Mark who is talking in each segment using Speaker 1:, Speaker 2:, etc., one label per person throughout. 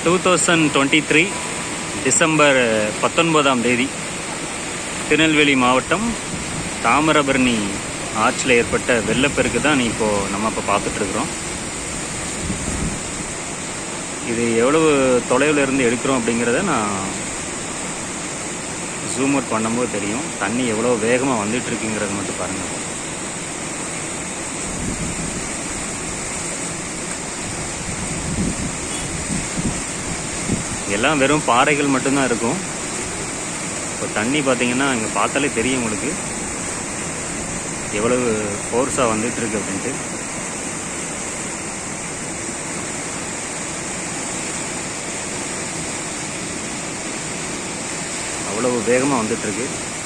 Speaker 1: two thousand twenty three December பத்தொன்பதாம் தேதி திருநெல்வேலி மாவட்டம் தாமிரபரணி ஆற்றில் ஏற்பட்ட வெள்ளப்பெருக்கு தான் இப்போது நம்ம இப்போ பார்த்துட்ருக்குறோம் இது எவ்வளவு தொலைவில் இருந்து எடுக்கிறோம் அப்படிங்கிறத நான் ஜூம் அவுட் பண்ணும்போது தெரியும் தண்ணி எவ்வளோ வேகமாக வந்துட்டு இருக்குங்கிறத மட்டும் பாருங்கள் எல்லாம் வெறும் பாறைகள் மட்டும்தான் இருக்கும் இப்போ தண்ணி பார்த்தீங்கன்னா இங்கே பார்த்தாலே தெரியும் உங்களுக்கு எவ்வளவு ஃபோர்ஸாக வந்துட்டு இருக்கு அப்படின்ட்டு அவ்வளவு வேகமாக வந்துட்டு இருக்கு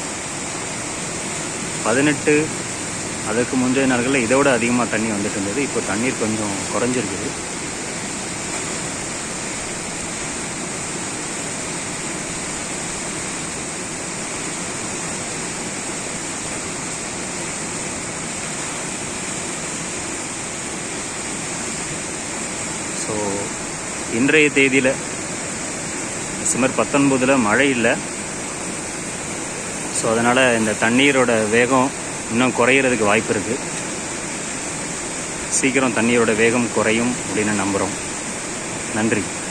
Speaker 1: பதினெட்டு அதற்கு முந்தைய நாட்களில் இதை விட அதிகமாக தண்ணி வந்துட்டு இருந்தது இப்போ தண்ணீர் கொஞ்சம் குறைஞ்சிருக்குது ஸோ இன்றைய தேதியில் டிசம்பர் பத்தொன்பதில் மழை இல்லை ஸோ அதனால் இந்த தண்ணீரோட வேகம் இன்னும் குறையிறதுக்கு வாய்ப்பு இருக்குது சீக்கிரம் தண்ணீரோட வேகம் குறையும் அப்படின்னு நம்புகிறோம் நன்றி